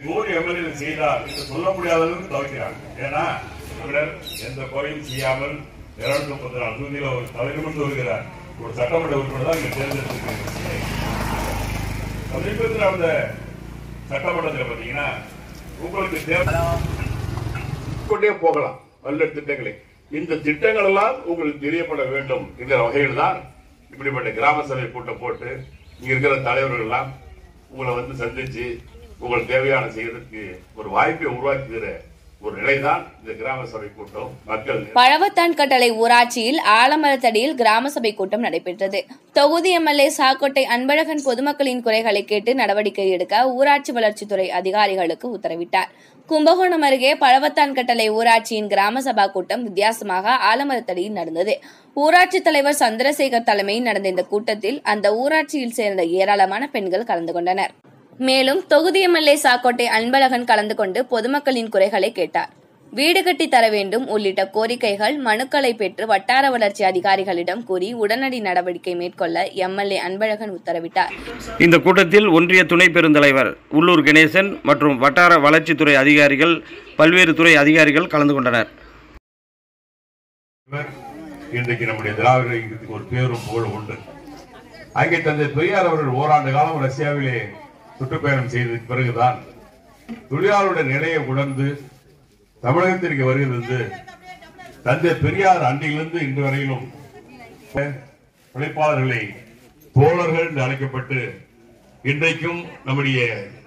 நூறு எம்எல்ஏ செய்தால் என்று சொல்ல முடியாத அளவுக்கு தவிக்கிறாங்க ஏன்னா தமிழர் எந்த குறையும் செய்யாமல் இருநூத்தி முப்பத்தி நாலு தொகுதியில் ஒரு தலைநிமிர்ந்து வருகிறார் ஒரு சட்டமன்ற உறுப்பினர் தான் இங்க தேர்ந்தெடுத்திருக்கிறார் சமீபத்தில் அந்த சட்டமன்றத்தில் பாத்தீங்கன்னா உங்களுக்கு தேவை கொண்டே போகலாம் பல்வேறு திட்டங்களை இந்த திட்டங்கள் எல்லாம் உங்களுக்கு தெரியப்பட வேண்டும் என்கிற வகையில் தான் இப்படிப்பட்ட கிராம சபை கூட்டம் போட்டு இங்க இருக்கிற தலைவர்கள் எல்லாம் உங்களை வந்து சந்திச்சு உங்களுக்கு தேவையான செய்யறதுக்கு ஒரு வாய்ப்பை உருவாக்குகிற ஒரு நிலைதான் இந்த கிராம சபை கூட்டம் மக்கள் பழவத்தான் கட்டளை ஊராட்சியில் ஆலமரத்தடியில் கிராம சபை கூட்டம் நடைபெற்றது தொகுதி எம்எல்ஏ சாக்கோட்டை அன்பழகன் பொதுமக்களின் குறைகளை கேட்டு நடவடிக்கை எடுக்க ஊராட்சி வளர்ச்சித்துறை அதிகாரிகளுக்கு உத்தரவிட்டார் கும்பகோணம் அருகே பழவத்தான் கட்டளை ஊராட்சியின் கிராம சபா கூட்டம் வித்தியாசமாக ஆலமரத்தடியில் நடந்தது ஊராட்சி தலைவர் சந்திரசேகர் தலைமையில் நடந்த இந்த கூட்டத்தில் அந்த ஊராட்சியில் சேர்ந்த ஏராளமான பெண்கள் கலந்து கொண்டனர் மேலும் தொகுதி எம்எல்ஏ சாக்கோட்டை அன்பழகன் கலந்து கொண்டு பொதுமக்களின் குறைகளை கேட்டார் வீடு கட்டி தர வேண்டும் உள்ளிட்ட கோரிக்கைகள் மனுக்களை பெற்று வட்டார வளர்ச்சி அதிகாரிகளிடம் கூறி உடனடி நடவடிக்கை மேற்கொள்ள எம்எல்ஏ அன்பழகன் உத்தரவிட்டார் இந்த கூட்டத்தில் ஒன்றிய துணை பெருந்தலைவர் உள்ளூர் கணேசன் மற்றும் வட்டார வளர்ச்சித்துறை அதிகாரிகள் பல்வேறு துறை அதிகாரிகள் கலந்து கொண்டனர் இன்றைக்கு நம்முடைய திராவிட இயக்கத்துக்கு ஒரு பேரும் புகழும் உண்டு அங்கே தந்தை பெரியார் அவர்கள் ஓராண்டு காலம் ரஷ்யாவிலே சுற்றுப்பயணம் செய்ததற்கு பிறகுதான் தொழிலாளருடைய நிலையை உணர்ந்து தமிழகத்திற்கு வருகிறது தந்தை பெரியார் அன்றிலிருந்து இன்று வரையிலும் உழைப்பாளர்களை தோழர்கள் என்று அழைக்கப்பட்டு இன்றைக்கும் நம்முடைய